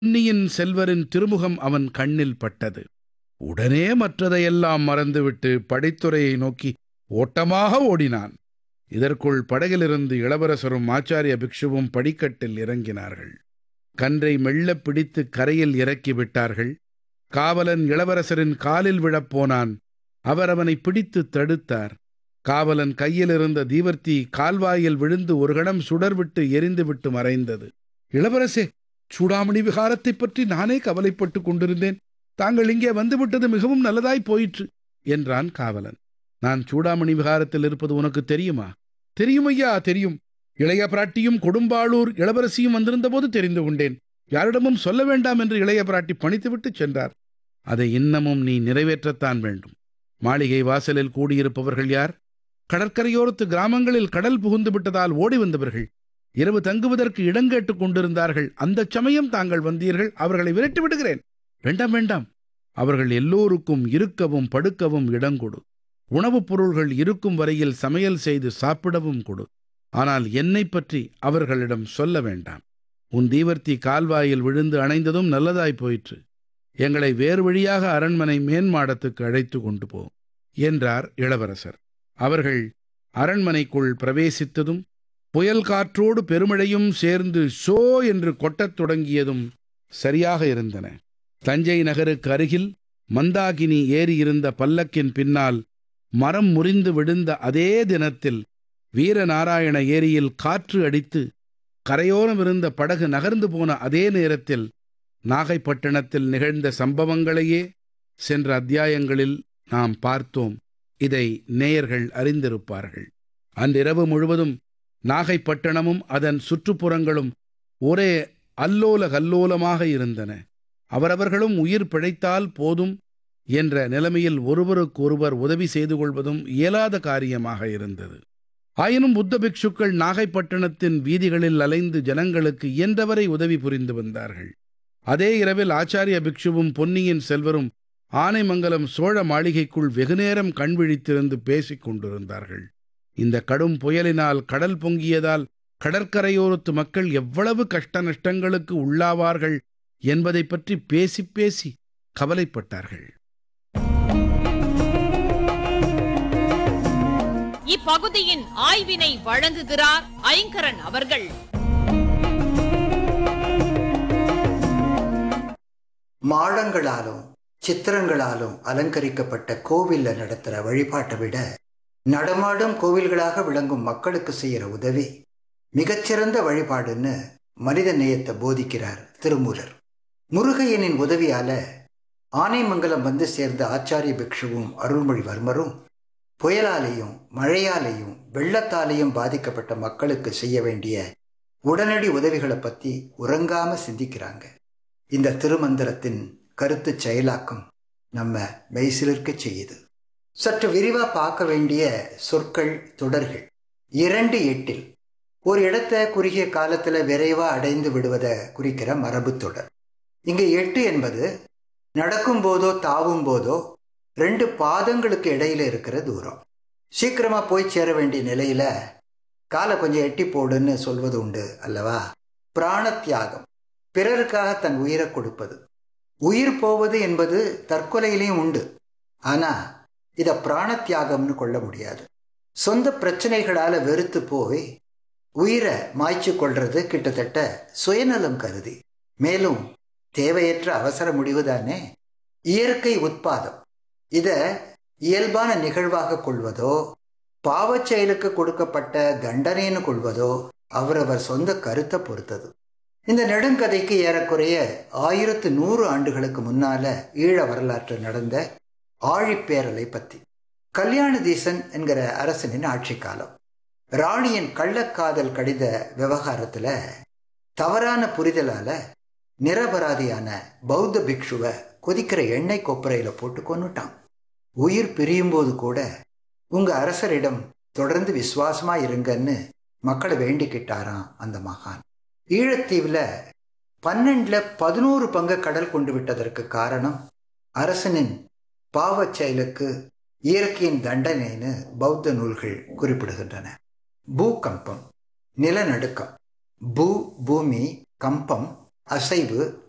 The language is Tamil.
பொன்னியின் செல்வரின் திருமுகம் அவன் கண்ணில் பட்டது உடனே மற்றதையெல்லாம் மறந்துவிட்டு படித்துறையை நோக்கி ஓட்டமாக ஓடினான் இதற்குள் படகிலிருந்து இளவரசரும் ஆச்சாரிய பிக்ஷுவும் படிக்கட்டில் இறங்கினார்கள் கன்றை மெல்லப் பிடித்து கரையில் இறக்கி விட்டார்கள் காவலன் இளவரசரின் காலில் விழப்போனான் அவர் அவனை பிடித்து தடுத்தார் காவலன் கையில் இருந்த தீவர்த்தி கால்வாயில் விழுந்து ஒரு கணம் சுடர்விட்டு எரிந்துவிட்டு மறைந்தது இளவரசே சூடாமணி விகாரத்தைப் பற்றி நானே கவலைப்பட்டுக் கொண்டிருந்தேன் தாங்கள் இங்கே வந்துவிட்டது மிகவும் நல்லதாய் போயிற்று என்றான் காவலன் நான் சூடாமணி விகாரத்தில் இருப்பது உனக்கு தெரியுமா தெரியும் ஐயா தெரியும் இளைய பிராட்டியும் கொடும்பாளூர் இளவரசியும் வந்திருந்தபோது தெரிந்து கொண்டேன் யாரிடமும் சொல்ல வேண்டாம் என்று இளைய பிராட்டி பணித்துவிட்டு சென்றார் அதை இன்னமும் நீ நிறைவேற்றத்தான் வேண்டும் மாளிகை வாசலில் கூடியிருப்பவர்கள் யார் கடற்கரையோரத்து கிராமங்களில் கடல் புகுந்து விட்டதால் ஓடி வந்தவர்கள் இரவு தங்குவதற்கு இடம் கேட்டுக் கொண்டிருந்தார்கள் அந்த சமயம் தாங்கள் வந்தீர்கள் அவர்களை விரட்டி விடுகிறேன் வேண்டாம் வேண்டாம் அவர்கள் எல்லோருக்கும் இருக்கவும் படுக்கவும் இடம் கொடு உணவுப் பொருள்கள் இருக்கும் வரையில் சமையல் செய்து சாப்பிடவும் கொடு ஆனால் என்னை பற்றி அவர்களிடம் சொல்ல வேண்டாம் உன் தீவர்த்தி கால்வாயில் விழுந்து அணைந்ததும் நல்லதாய் போயிற்று எங்களை வேறு வழியாக அரண்மனை மேன்மாடத்துக்கு அழைத்து கொண்டு போ என்றார் இளவரசர் அவர்கள் அரண்மனைக்குள் பிரவேசித்ததும் புயல் காற்றோடு பெருமழையும் சேர்ந்து ஷோ என்று கொட்டத் தொடங்கியதும் சரியாக இருந்தன தஞ்சை நகருக்கு அருகில் மந்தாகினி ஏறியிருந்த பல்லக்கின் பின்னால் மரம் முறிந்து விழுந்த அதே தினத்தில் வீரநாராயண ஏரியில் காற்று அடித்து கரையோரம் இருந்த படகு நகர்ந்து போன அதே நேரத்தில் நாகைப்பட்டினத்தில் நிகழ்ந்த சம்பவங்களையே சென்ற அத்தியாயங்களில் நாம் பார்த்தோம் இதை நேயர்கள் அறிந்திருப்பார்கள் அன்றிரவு முழுவதும் நாகைப்பட்டினமும் அதன் சுற்றுப்புறங்களும் ஒரே அல்லோல கல்லோலமாக இருந்தன அவரவர்களும் உயிர் பிழைத்தால் போதும் என்ற நிலைமையில் ஒருவருக்கொருவர் உதவி செய்து கொள்வதும் இயலாத காரியமாக இருந்தது ஆயினும் புத்த பிக்ஷுக்கள் நாகைப்பட்டினத்தின் வீதிகளில் அலைந்து ஜனங்களுக்கு இயன்றவரை உதவி புரிந்து வந்தார்கள் அதே இரவில் ஆச்சாரிய பிக்ஷுவும் பொன்னியின் செல்வரும் ஆனைமங்கலம் சோழ மாளிகைக்குள் வெகுநேரம் கண் விழித்திருந்து பேசிக் கொண்டிருந்தார்கள் இந்த கடும் புயலினால் கடல் பொங்கியதால் கடற்கரையோரத்து மக்கள் எவ்வளவு கஷ்ட நஷ்டங்களுக்கு உள்ளாவார்கள் என்பதை பற்றி பேசி பேசி கவலைப்பட்டார்கள் இப்பகுதியின் ஆய்வினை வழங்குகிறார் ஐங்கரன் அவர்கள் மாடங்களாலும் சித்திரங்களாலும் அலங்கரிக்கப்பட்ட கோவில்ல நடத்துற வழிபாட்டை விட நடமாடும் கோவில்களாக விளங்கும் மக்களுக்கு செய்யற உதவி மிகச்சிறந்த வழிபாடுன்னு மனித நேயத்தை போதிக்கிறார் திருமூலர் முருகையனின் உதவியால ஆனைமங்கலம் வந்து சேர்ந்த ஆச்சாரிய பிக்ஷுவும் அருள்மொழிவர்மரும் புயலாலேயும் மழையாலேயும் வெள்ளத்தாலேயும் பாதிக்கப்பட்ட மக்களுக்கு செய்ய வேண்டிய உடனடி உதவிகளை பத்தி உறங்காம சிந்திக்கிறாங்க இந்த திருமந்திரத்தின் கருத்து செயலாக்கம் நம்ம மெய்சிலிருக்க செய்யுது சற்று விரிவா பார்க்க வேண்டிய சொற்கள் தொடர்கள் இரண்டு எட்டில் ஒரு இடத்தை குறுகிய காலத்துல விரைவா அடைந்து விடுவதை குறிக்கிற மரபு தொடர் இங்க எட்டு என்பது நடக்கும் போதோ தாவும் போதோ ரெண்டு பாதங்களுக்கு இடையில இருக்கிற தூரம் சீக்கிரமா போய் சேர வேண்டிய நிலையில காலை கொஞ்சம் எட்டி போடுன்னு சொல்வது உண்டு அல்லவா பிராண தியாகம் பிறருக்காக தன் உயிரை கொடுப்பது உயிர் போவது என்பது தற்கொலையிலையும் உண்டு ஆனா இத பிராண தியாகம்னு கொள்ள முடியாது சொந்த பிரச்சனைகளால வெறுத்து போய் உயிரை மாய்ச்சி கொள்றது கிட்டத்தட்ட சுயநலம் கருதி மேலும் தேவையற்ற அவசர முடிவுதானே இயற்கை உட்பாதம் இத இயல்பான நிகழ்வாக கொள்வதோ பாவச் செயலுக்கு கொடுக்கப்பட்ட தண்டனைன்னு கொள்வதோ அவரவர் சொந்த கருத்தை பொறுத்தது இந்த நெடுங்கதைக்கு ஏறக்குறைய ஆயிரத்து நூறு ஆண்டுகளுக்கு முன்னால ஈழ வரலாற்றில் நடந்த ஆழிப்பேரலை பத்தி கல்யாணதீசன் என்கிற அரசனின் ஆட்சி காலம் ராணியின் கள்ளக்காதல் கடித விவகாரத்துல தவறான புரிதலால நிரபராதியான பௌத்த பிக்ஷுவை கொதிக்கிற எண்ணெய் கொப்பரையில போட்டு கொன்னுட்டான் உயிர் பிரியும் போது கூட உங்க அரசரிடம் தொடர்ந்து விசுவாசமா இருங்கன்னு மக்களை வேண்டிக்கிட்டாராம் அந்த மகான் ஈழத்தீவுல பன்னெண்டுல பதினோரு பங்கு கடல் கொண்டு விட்டதற்கு காரணம் அரசனின் பாவச் செயலுக்கு இயற்கையின் தண்டனைன்னு பௌத்த நூல்கள் குறிப்பிடுகின்றன பூகம்பம் நிலநடுக்கம் பூ பூமி கம்பம் அசைவு